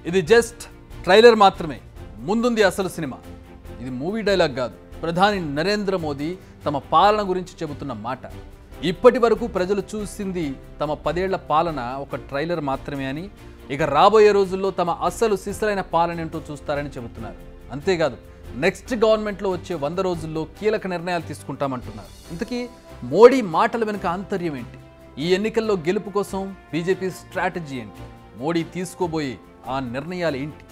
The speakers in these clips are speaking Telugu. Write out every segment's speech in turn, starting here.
ఇది జస్ట్ ట్రైలర్ మాత్రమే ముందుంది అసలు సినిమా ఇది మూవీ డైలాగ్ కాదు ప్రధాని నరేంద్ర మోదీ తమ పాలన గురించి చెబుతున్న మాట ఇప్పటి వరకు ప్రజలు చూసింది తమ పదేళ్ల పాలన ఒక ట్రైలర్ మాత్రమే అని ఇక రాబోయే రోజుల్లో తమ అసలు సిసలైన పాలన ఏంటో చూస్తారని చెబుతున్నారు అంతేకాదు నెక్స్ట్ గవర్నమెంట్లో వచ్చే వంద రోజుల్లో కీలక నిర్ణయాలు తీసుకుంటామంటున్నారు ఇంతకీ మోడీ మాటల వెనుక ఆంతర్యం ఏంటి ఈ ఎన్నికల్లో గెలుపు కోసం బీజేపీ స్ట్రాటజీ ఏంటి మోడీ తీసుకోబోయే ఆ నిర్ణయాలు ఏంటి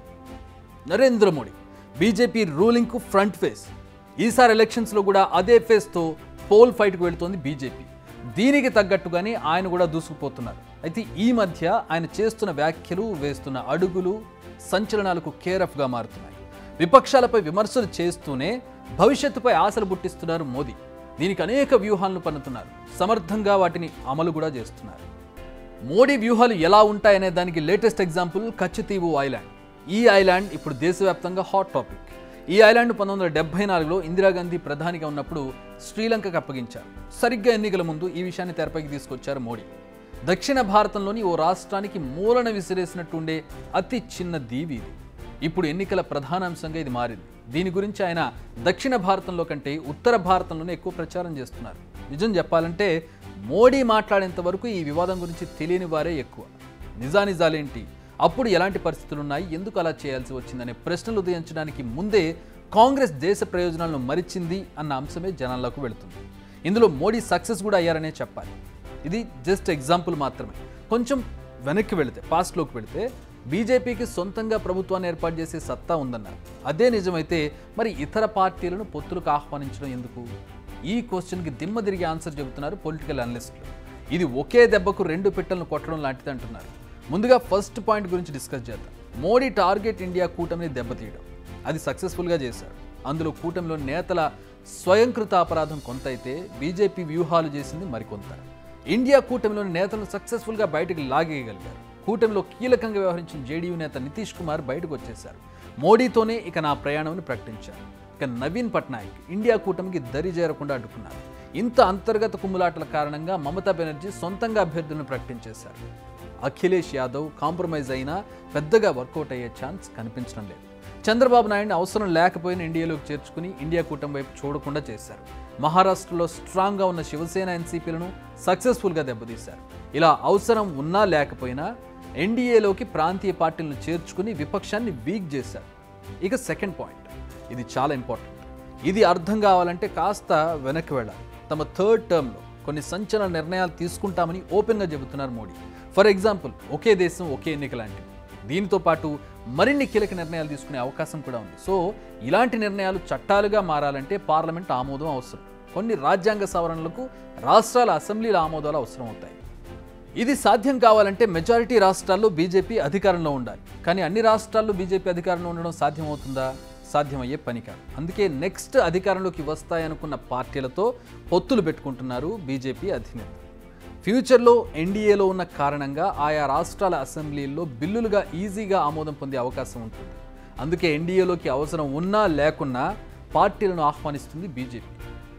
నరేంద్ర మోడీ బీజేపీ రూలింగ్కు ఫ్రంట్ ఫేస్ ఈసారి ఎలక్షన్స్లో కూడా అదే ఫేస్తో పోల్ ఫైట్కు వెళుతోంది బీజేపీ దీనికి తగ్గట్టుగానే ఆయన కూడా దూసుకుపోతున్నారు అయితే ఈ మధ్య ఆయన చేస్తున్న వ్యాఖ్యలు వేస్తున్న అడుగులు సంచలనాలకు కేరఫ్గా మారుతున్నాయి విపక్షాలపై విమర్శలు చేస్తూనే భవిష్యత్తుపై ఆశలు పుట్టిస్తున్నారు మోదీ దీనికి అనేక వ్యూహాలను పన్నుతున్నారు సమర్థంగా వాటిని అమలు కూడా చేస్తున్నారు మోడీ వ్యూహాలు ఎలా ఉంటాయనే దానికి లేటెస్ట్ ఎగ్జాంపుల్ కచ్చతీవు ఐలాండ్ ఈ ఐలాండ్ ఇప్పుడు దేశవ్యాప్తంగా హాట్ టాపిక్ ఈ ఐలాండ్ పంతొమ్మిది వందల డెబ్బై నాలుగులో ఇందిరాగాంధీ ప్రధానిగా ఉన్నప్పుడు శ్రీలంకకు అప్పగించారు సరిగ్గా ఎన్నికల ముందు ఈ విషయాన్ని తెరపైకి తీసుకొచ్చారు మోడీ దక్షిణ భారతంలోని ఓ రాష్ట్రానికి మూలన విసిరేసినట్టుండే అతి చిన్న దీవి ఇది ఇప్పుడు ఎన్నికల ప్రధానాంశంగా ఇది మారింది దీని గురించి ఆయన దక్షిణ భారతంలో కంటే ఉత్తర భారతంలోనే ఎక్కువ ప్రచారం చేస్తున్నారు నిజం చెప్పాలంటే మోడీ మాట్లాడేంత వరకు ఈ వివాదం గురించి తెలియని వారే ఎక్కువ నిజానిజాలేంటి అప్పుడు ఎలాంటి పరిస్థితులు ఉన్నాయి ఎందుకు అలా చేయాల్సి వచ్చిందనే ప్రశ్నలు ఉదయించడానికి ముందే కాంగ్రెస్ దేశ ప్రయోజనాలను మరిచింది అన్న అంశమే జనాల్లోకి వెళుతుంది ఇందులో మోడీ సక్సెస్ కూడా అయ్యారనే చెప్పాలి ఇది జస్ట్ ఎగ్జాంపుల్ మాత్రమే కొంచెం వెనక్కి వెళితే పాస్ట్లోకి వెళితే బీజేపీకి సొంతంగా ప్రభుత్వాన్ని ఏర్పాటు చేసే సత్తా ఉందన్నారు అదే నిజమైతే మరి ఇతర పార్టీలను పొత్తులకు ఆహ్వానించడం ఎందుకు ఈ క్వశ్చన్కి దిమ్మ తిరిగి ఆన్సర్ చెబుతున్నారు పొలిటికల్ అనలిస్టులు ఇది ఒకే దెబ్బకు రెండు పిట్టలను కొట్టడం లాంటిది అంటున్నారు ముందుగా ఫస్ట్ పాయింట్ గురించి డిస్కస్ చేద్దాం మోడీ టార్గెట్ ఇండియా కూటమిని దెబ్బతీయడం అది సక్సెస్ఫుల్గా చేశారు అందులో కూటమిలో నేతల స్వయంకృత అపరాధం కొంత అయితే బీజేపీ వ్యూహాలు చేసింది మరికొంత ఇండియా కూటమిలోని నేతలను సక్సెస్ఫుల్గా బయటకు లాగేయగలిగారు కూటమిలో కీలకంగా వ్యవహరించిన జేడీయూ నేత నితీష్ కుమార్ బయటకు వచ్చేశారు మోడీతోనే ఇక నా ప్రయాణం ప్రకటించారు ఇక నవీన్ పట్నాయక్ ఇండియా కూటమికి దరి చేరకుండా అడ్డుకున్నారు ఇంత అంతర్గత కుమ్ములాటల కారణంగా మమతా బెనర్జీ సొంతంగా అభ్యర్థులను ప్రకటించేశారు అఖిలేష్ యాదవ్ కాంప్రమైజ్ అయినా పెద్దగా వర్కౌట్ అయ్యే ఛాన్స్ కనిపించడం లేదు చంద్రబాబు నాయుడిని అవసరం లేకపోయినా ఇండియాలోకి చేర్చుకుని ఇండియా కూటమి వైపు చూడకుండా చేశారు మహారాష్ట్రలో స్ట్రాంగ్గా ఉన్న శివసేన ఎన్సీపీలను సక్సెస్ఫుల్గా దెబ్బతీశారు ఇలా అవసరం ఉన్నా లేకపోయినా ఎన్డీఏలోకి ప్రాంతీయ పార్టీలను చేర్చుకుని విపక్షాన్ని వీక్ చేశారు ఇక సెకండ్ పాయింట్ ఇది చాలా ఇంపార్టెంట్ ఇది అర్థం కావాలంటే కాస్త వెనక్కి వెళ్ళాలి తమ థర్డ్ టర్మ్లో కొన్ని సంచలన నిర్ణయాలు తీసుకుంటామని ఓపెన్గా చెబుతున్నారు మోడీ ఫర్ ఎగ్జాంపుల్ ఒకే దేశం ఒకే ఎన్నిక లాంటివి దీనితో పాటు మరిన్ని కీలక నిర్ణయాలు తీసుకునే అవకాశం కూడా ఉంది సో ఇలాంటి నిర్ణయాలు చట్టాలుగా మారాలంటే పార్లమెంట్ ఆమోదం అవసరం కొన్ని రాజ్యాంగ సవరణలకు రాష్ట్రాల అసెంబ్లీల ఆమోదాలు అవసరం అవుతాయి ఇది సాధ్యం కావాలంటే మెజారిటీ రాష్ట్రాల్లో బీజేపీ అధికారంలో ఉండాలి కానీ అన్ని రాష్ట్రాల్లో బీజేపీ అధికారంలో ఉండడం సాధ్యమవుతుందా సాధ్యమయ్యే పని కాదు అందుకే నెక్స్ట్ అధికారంలోకి వస్తాయనుకున్న పార్టీలతో పొత్తులు పెట్టుకుంటున్నారు బీజేపీ అధినేత ఫ్యూచర్లో ఎన్డీఏలో ఉన్న కారణంగా ఆయా రాష్ట్రాల అసెంబ్లీల్లో బిల్లులుగా ఈజీగా ఆమోదం పొందే అవకాశం ఉంటుంది అందుకే ఎన్డీఏలోకి అవసరం ఉన్నా లేకున్నా పార్టీలను ఆహ్వానిస్తుంది బీజేపీ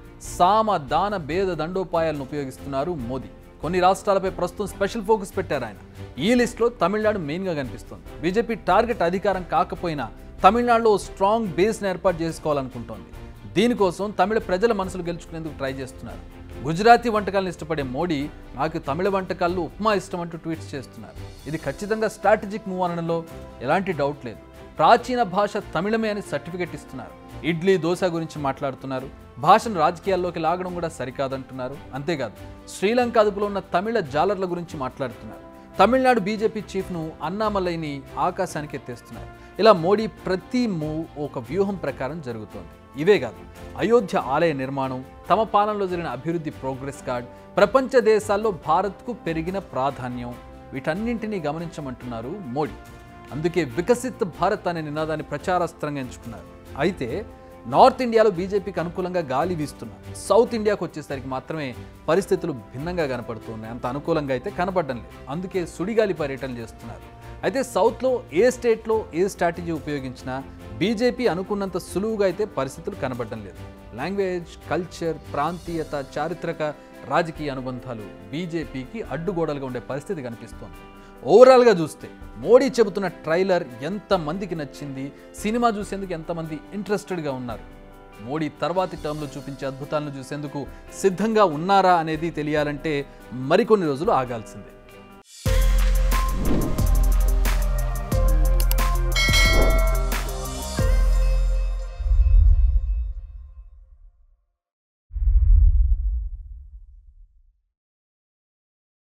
సామ దాన భేద దండోపాయాలను ఉపయోగిస్తున్నారు మోదీ కొన్ని రాష్ట్రాలపై ప్రస్తుతం స్పెషల్ ఫోకస్ పెట్టారు ఆయన ఈ లిస్ట్లో తమిళనాడు మెయిన్గా కనిపిస్తోంది బీజేపీ టార్గెట్ అధికారం కాకపోయినా తమిళనాడులో ఓ స్ట్రాంగ్ బేస్ని ఏర్పాటు చేసుకోవాలనుకుంటోంది దీనికోసం తమిళ ప్రజల మనసులు గెలుచుకునేందుకు ట్రై చేస్తున్నారు గుజరాతీ వంటకాలను ఇష్టపడే మోడీ నాకు తమిళ వంటకాల్లో ఉప్మా ఇష్టం అంటూ ట్వీట్స్ చేస్తున్నారు ఇది ఖచ్చితంగా స్ట్రాటజిక్ మూవ్ అనడంలో ఎలాంటి డౌట్ లేదు ప్రాచీన భాష తమిళమే అని సర్టిఫికెట్ ఇస్తున్నారు ఇడ్లీ దోశ గురించి మాట్లాడుతున్నారు భాషను రాజకీయాల్లోకి లాగడం కూడా సరికాదంటున్నారు అంతేకాదు శ్రీలంక అదుపులో ఉన్న తమిళ జాలర్ల గురించి మాట్లాడుతున్నారు తమిళనాడు బీజేపీ చీఫ్ను అన్నామలైని ఆకాశానికి ఎత్తేస్తున్నారు ఇలా మోడీ ప్రతి మూవ్ ఒక వ్యూహం ప్రకారం జరుగుతోంది ఇవే కాదు అయోధ్య ఆలయ నిర్మాణం తమ పాలనలో జరిగిన అభివృద్ధి ప్రోగ్రెస్ కార్డ్ ప్రపంచ దేశాల్లో భారత్కు పెరిగిన ప్రాధాన్యం వీటన్నింటినీ గమనించమంటున్నారు మోడీ అందుకే వికసిత్ భారత్ అనే నినాదాన్ని ప్రచారాస్త్రంగా ఎంచుకున్నారు అయితే నార్త్ ఇండియాలో బీజేపీకి అనుకూలంగా గాలి వీస్తున్నారు సౌత్ ఇండియాకు వచ్చేసరికి మాత్రమే పరిస్థితులు భిన్నంగా కనపడుతున్నాయి అంత అనుకూలంగా అయితే కనపడడం లేదు అందుకే సుడిగాలి పర్యటనలు చేస్తున్నారు అయితే సౌత్లో ఏ స్టేట్లో ఏ స్ట్రాటజీ ఉపయోగించినా బీజేపీ అనుకున్నంత సులువుగా అయితే పరిస్థితులు కనబడడం లేదు లాంగ్వేజ్ కల్చర్ ప్రాంతీయత చారిత్రక రాజకీయ అనుబంధాలు బీజేపీకి అడ్డుగోడలుగా ఉండే పరిస్థితి కనిపిస్తోంది ఓవరాల్గా చూస్తే మోడీ చెబుతున్న ట్రైలర్ ఎంతమందికి నచ్చింది సినిమా చూసేందుకు ఎంతమంది ఇంట్రెస్టెడ్గా ఉన్నారు మోడీ తర్వాతి టర్మ్లో చూపించే అద్భుతాలను చూసేందుకు సిద్ధంగా ఉన్నారా అనేది తెలియాలంటే మరికొన్ని రోజులు ఆగాల్సిందే